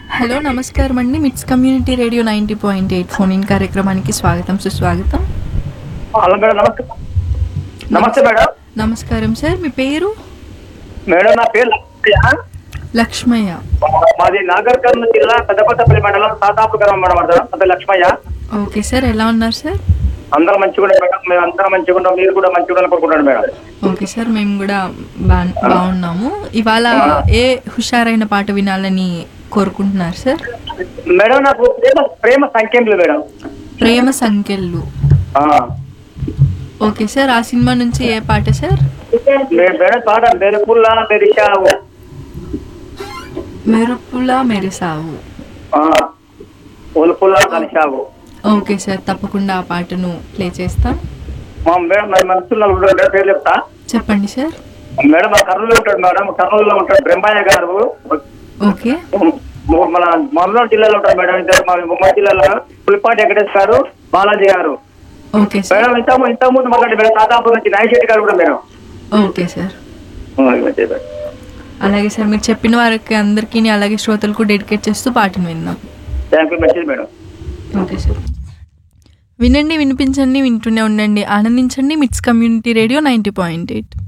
Hello నమస్కారం అండి MITS community radio ninety point eight phone in కార్యక్రమానికి స్వాగతం సుస్వాగతం హలో మేడం నమస్తే నమస్తే మేడం నమస్కారం సార్ మీ పేరు మేడం నా పేరు లక్ష్మయ్య. లక్ష్మయ్య మాది నాగర్ కర్నూలు జిల్లా పెద్దకొత్తపల్లి మండలం సాతాపు గ్రామం మేడం అర్థం అంత లక్ష్మయ్య ఓకే సార్ ఎలా ఉన్నారు సార్ అందరం మంచిగా ఉన్నాం మేడం మేము అందరం మంచిగా ఉన్నాం మీరు కూడా మంచిగా ఉండాలని కోరుకుంటాను మేడం ఓకే సార్ మేము కూడా బా బాగున్నాము ఇవాళ ఏ హుషారైన పాట వినాలని కోరుకుంటున్నారు సార్ మేడం నాకు ప్రేమ ప్రేమ సంఖ్యలు మేడం ప్రేమ సంఖ్యలు ఆ. ఓకే సార్ ఆ సినిమా నుంచి ఏ పాట సార్ మే- మేడం పాట మెరుపుల్లా మెరిశావు మెరుపులా మెరిసావు ఆ. ఒలుపుల్లా కలిశావు ఓకే సార్ తప్పకుండా ఆ పాటను ప్లే చేస్తాం మా మేడం మన మనసులో ఉంటాడు పేరు చెప్తా చెప్పండి సార్ మేడం మా కర్నూలులో ఉంటాడు మేడం కర్నూలులో ఉంటాడు బ్రహ్మయ్య గారు ఓకే మన మమ్మల్ని జిల్లాలో ఉంటారు మేడం ఇద్దరు మా ఉమ్మడి జిల్లాలో పులిపాటి వెంకటేష్ గారు బాలాజీ గారు ఓకే సార్ మేడం ఇంత ఇంత ముందు మాట్లాడి మేడం తాతాపూర్ నుంచి నాయశెట్టి గారు కూడా మేడం ఓకే సార్ అలాగే సార్ మీరు చెప్పిన వారికి అందరికీ అలాగే శ్రోతలకు డెడికేట్ చేస్తూ పాటను విందాం థ్యాంక్ యూ మంచిది మేడం ఓకే సార్ వినండి వినిపించండి వింటూనే ఉండండి ఆనందించండి MITS community radio ninety point eight